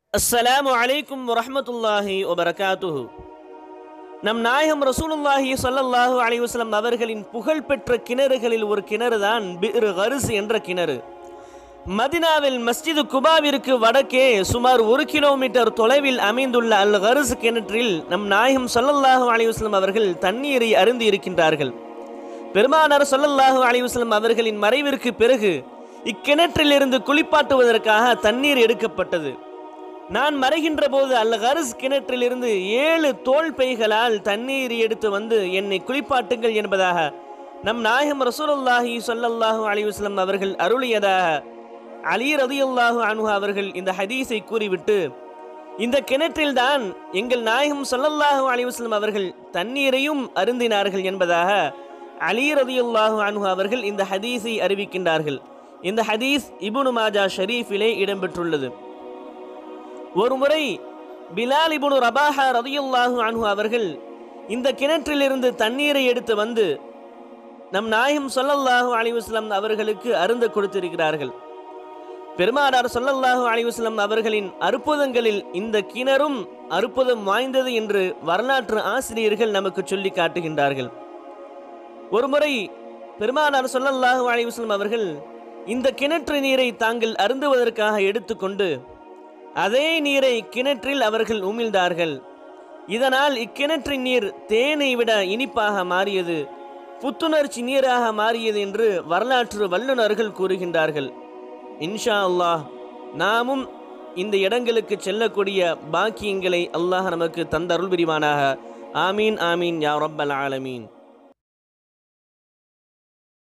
அஸ்ஸலாமு அலைக்கும் வரஹ்மத்துல்லாஹி வபரகாத்துஹு நம் நாயகம் ரசூலுல்லாஹி ஸல்லல்லாஹு அலைஹி வஸல்லம் அவர்களின் புகழ்பெற்ற கிணறுகளில் ஒரு கிணறு தான் பிர் கருஸ் என்ற கிணறு மதினாவில் மஸ்ஜிது குபாவிற்கு வடக்கே சுமார் ஒரு கிலோமீட்டர் தொலைவில் அமைந்துள்ள அல் கருஸ் கிணற்றில் நம் நாயகம் ஸல்லல்லாஹு அலைஹி வஸல்லம் அவர்கள் தண்ணீரை அருந்தி இருக்கின்றார்கள் பெருமானார் ஸல்லல்லாஹு அலைஹி வஸல்லம் அவர்களின் மறைவிற்கு பிறகு இக்கிணற்றிலிருந்து குளிப்பாட்டுவதற்காக தண்ணீர் எடுக்கப்பட்டது நான் மறைகின்ற போது அல் கருஸ் கிணற்றிலிருந்து ஏழு தோல் பைகளால் தண்ணீர் எடுத்து வந்து என்னை குளிப்பாட்டுங்கள் என்பதாக நம் நாயகம் ரசூலுல்லாஹி ஸல்லல்லாஹு அலைஹி வஸல்லம் அவர்கள் அருளியதாக அலி ரதியுல்லாஹு அன்ஹு அவர்கள் இந்த ஹதீஸை கூறிவிட்டு இந்த கிணற்றில்தான் எங்கள் நாயகம் ஸல்லல்லாஹு அலைஹி வஸல்லம் அவர்கள் தண்ணீரையும் அருந்தினார்கள் என்பதாக அலி ரதியுல்லாஹு அன்ஹு அவர்கள் இந்த ஹதீஸை அறிவிக்கின்றார்கள் இந்த ஹதீஸ் இப்னு மாஜா ஷரீஃபிலே இடம்பெற்றுள்ளது ஒருமுறை பிலால் இப்னு ரபாஹா ரதியுல்லாஹு அன்ஹு அவர்கள் இந்த கிணற்றிலிருந்து தண்ணீரை எடுத்து வந்து நம் நாயகம் ஸல்லல்லாஹு அலைஹி வஸல்லம் அவர்களுக்கு அருந்த கொடுத்திருக்கிறார்கள் பெருமானார் ஸல்லல்லாஹு அலைஹி வஸல்லம் அவர்களின் அற்புதங்களில் இந்த கிணறும் அற்புதம் வாய்ந்தது என்று வரலாற்று ஆசிரியர்கள் நமக்கு சொல்லி காட்டுகின்றார்கள் ஒருமுறை பெருமானார் ஸல்லல்லாஹு அலைஹி வஸல்லம் அவர்கள் இந்த கிணற்று நீரை தாங்கள் அருந்துவதற்காக எடுத்துக்கொண்டு அதே நீரை கிணற்றில் அவர்கள் உமிழ்ந்தார்கள் இதனால் இக்கிணற்றின் நீர் தேனை விட இனிப்பாக மாறியது புத்துணர்ச்சி நீராக மாறியது என்று வரலாற்று வல்லுநர்கள் கூறுகின்றார்கள் இன்ஷா அல்லாஹ் நாமும் இந்த இடங்களுக்கு செல்லக்கூடிய பாக்கியங்களை அல்லாஹ் நமக்கு தந்தருள் புரிவானாக ஆமீன் ஆமீன் யா ரப்பல் ஆலமீன்